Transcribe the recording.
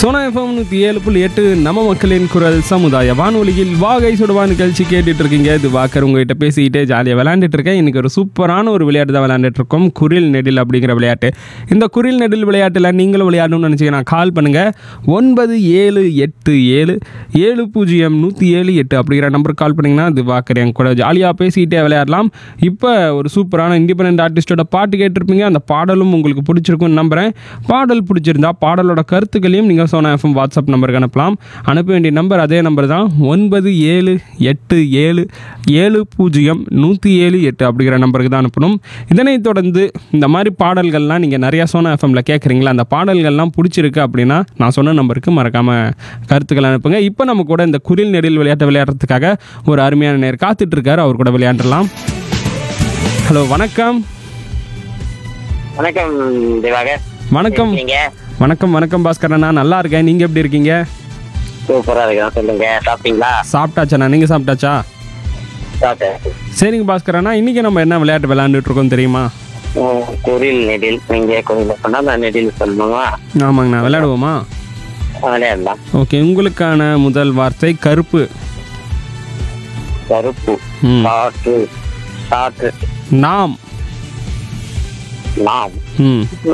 Sona FM நூற்றி ஏழு புள்ளி எட்டு நம்ம மக்களின் குரல் சமுதாய வானொலியில் வாகை சுடுவா நிகழ்ச்சி கேட்டுட்டு இருக்கீங்க இது வாக்கர் உங்ககிட்ட பேசிக்கிட்டே ஜாலியாக விளையாண்டுட்டு இருக்கேன் இன்னைக்கு ஒரு சூப்பரான ஒரு விளையாட்டு தான் விளையாண்டுட்டு இருக்கோம் குரில் நெடில் அப்படிங்கிற விளையாட்டு இந்த குரில் நெடில் விளையாட்டில் நீங்களும் விளையாடணும்னு நினச்சிங்கன்னா கால் பண்ணுங்கள் ஒன்பது ஏழு எட்டு ஏழு ஏழு பூஜ்ஜியம் நூற்றி ஏழு எட்டு அப்படிங்கிற நம்பருக்கு கால் பண்ணிங்கன்னா இது வாக்கர் என் கூட ஜாலியாக பேசிக்கிட்டே விளையாடலாம் இப்போ ஒரு சூப்பரான இண்டிபெண்ட் ஆர்டிஸ்டோட பாட்டு கேட்டிருப்பீங்க அந்த பாடலும் உங்களுக்கு பிடிச்சிருக்கும்னு நம்புகிறேன் பாடல் பிடிச்சிருந்தா பாடலோட கருத்துக்களையும் நீங்கள் சோனா எஃப்எம் வாட்ஸ்அப் நம்பருக்கு அனுப்பலாம் அனுப்ப வேண்டிய நம்பர் அதே நம்பர் தான் ஒன்பது ஏழு எட்டு ஏழு ஏழு பூஜ்ஜியம் நூற்றி ஏழு எட்டு அப்படிங்கிற நம்பருக்கு தான் அனுப்பணும் இதனைத் தொடர்ந்து இந்த மாதிரி பாடல்கள்லாம் நீங்கள் நிறையா சோனா எஃப்எம்ல கேட்குறீங்களா அந்த பாடல்கள்லாம் பிடிச்சிருக்கு அப்படின்னா நான் சொன்ன நம்பருக்கு மறக்காமல் கருத்துக்கள் அனுப்புங்க இப்போ நம்ம கூட இந்த குரில் நெடில் விளையாட்டை விளையாடுறதுக்காக ஒரு அருமையான நேர் காத்துட்டு இருக்காரு அவர் கூட விளையாண்டுலாம் ஹலோ வணக்கம் வணக்கம் திவாகர் வணக்கம் நீங்க வணக்கம் வணக்கம் பாஸ்கரண்ணா நல்லா இருக்கேன் நீங்கள் எப்படி இருக்கீங்க சூப்பரா இருக்கோம் சொல்லுங்க சாப்பிட்டீங்களா சாப்பிட்டாச்சாண்ணா நீங்கள் சாப்பிட்டாச்சா சாப்பிட்டேன் சரிங்க பாஸ்கரண்ணா இன்றைக்கி நம்ம என்ன விளையாட்டு விளையாண்டுட்டு இருக்கோம் தெரியுமா உம், குரில் நெடில் நீங்க கோயில சொன்னா நான் நெடில் சொல்லணுமா ஆமாங்கண்ணா விளையாடுவோமா விளையாடலாம் ஓகே உங்களுக்கான முதல் வார்த்தை கருப்பு கருப்பு ம். காற்று காற்று நாம் நாம் ம்